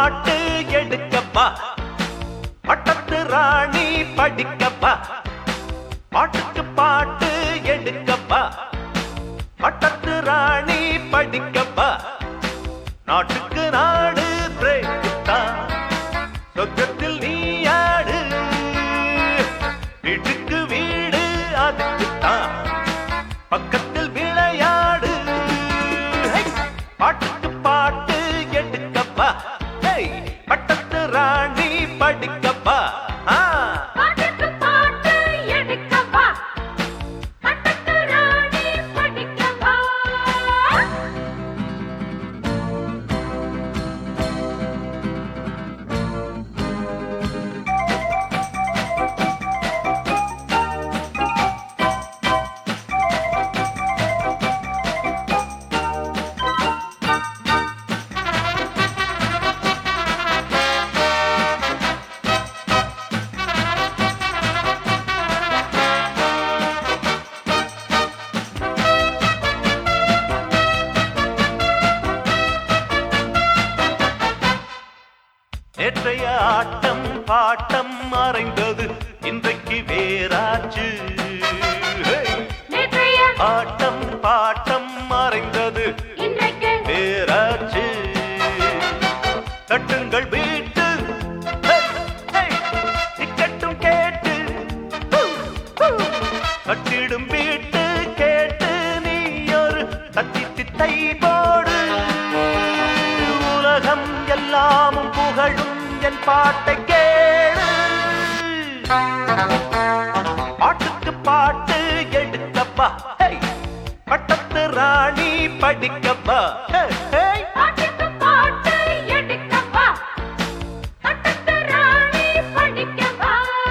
பாட்டு எடுக்கப்பா பட்டத்து ராணி படிக்கப்பா பாட்டுக்கு பாட்டு எடுக்கப்பா பட்டத்து ராணி படிக்கப்பா நாட்டுக்கு நாடு பிரேக் தான் சொர்க்கத்தில் நீ ஆடு வீட்டுக்கு வீடு அதுக்குத்தான் பக்கத்தில் விளையாடு ஹை! பாட்டுக்கு பாட்டு எடுக்கப்பா ஹை! பட்டத்து ராணி படிக்கப்பா ஆ பாட்டுக்கு பாட்டு எடுக்கப்பா பட்டத்து ராணி படிக்கப்பா நேற்றைய ஆட்டம் பாட்டம் மறைந்தது இன்றைக்கு வேறாச்சு ஹே! நேற்றைய ஆட்டம் பாட்டம் மறைந்தது இன்றைக்கு வேறாச்சு கட்டுங்கள் வீட்டு ஹே! ஹே! டிக்கெட்டும் கேட்டு ஹூ! ஹூ! கட்டிடும் வீட்டு கேட்டு நீ ஒரு தத்தி தித்தை போடு உலகம் எல்லாமும் புகழும் என் பாட்டை கேளு பாட்டுக்கு பாட்டு எடுக்கப்பா ஹே! பட்டத்து ராணி படிக்கப்பா ஹே! ஹே! பாட்டுக்கு பாட்டு எடுக்கப்பா பட்டத்து ராணி படிக்கப்பா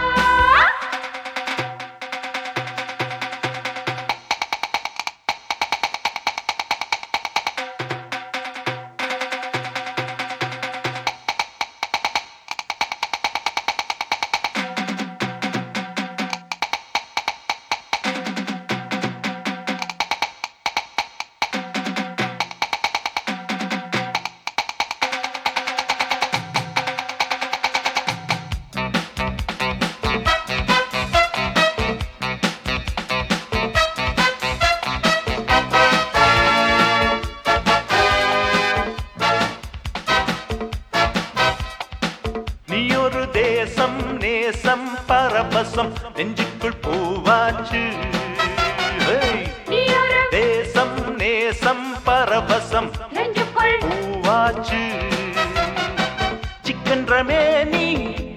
நீ ஒரு தேசம் நேசம் பரபசம் நெஞ்சுக்குள் பூவாச்சு ஹே! நீ ஒரு தேசம் நேசம் பரவசம் நெஞ்சுக்குள் பூவாச்சு சிக்கன் ரமேனி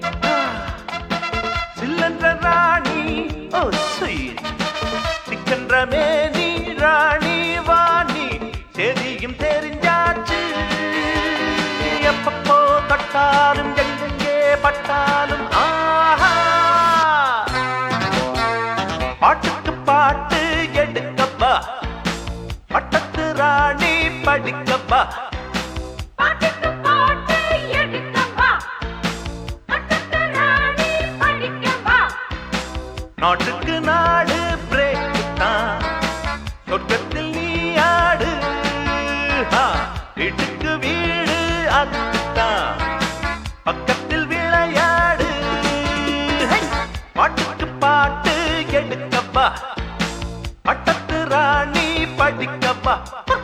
சில்லன்ற ராணி ஓ ஸ்வீட் சிக்கன் ரமேனி ராணி வாணி செய்தியும் தெரிஞ்சாச்சு எப்பப்போ தொட்டாலும் எங்கெங்கே பட்டாலும் ஆஹா பாட்டுக்கு பாட்டு எடுக்கப்பா பட்டத்து ராணி படிக்கப்பா பாட்டுக்கு பாட்டு எடுக்கப்பா பட்டத்து ராணி படிக்கப்பா நாட்டுக்கு நாடு பிரேக் தான் சொர்க்கத்தில் நீ ஆடு ஆ, வீட்டுக்கு வீடு அதுதான் பக்கத்தில் விளையாடு ஹை! பாட்டுக்கு பாட்டு எடுக்கப்பா பட்டத்து ராணி படிக்கப்பா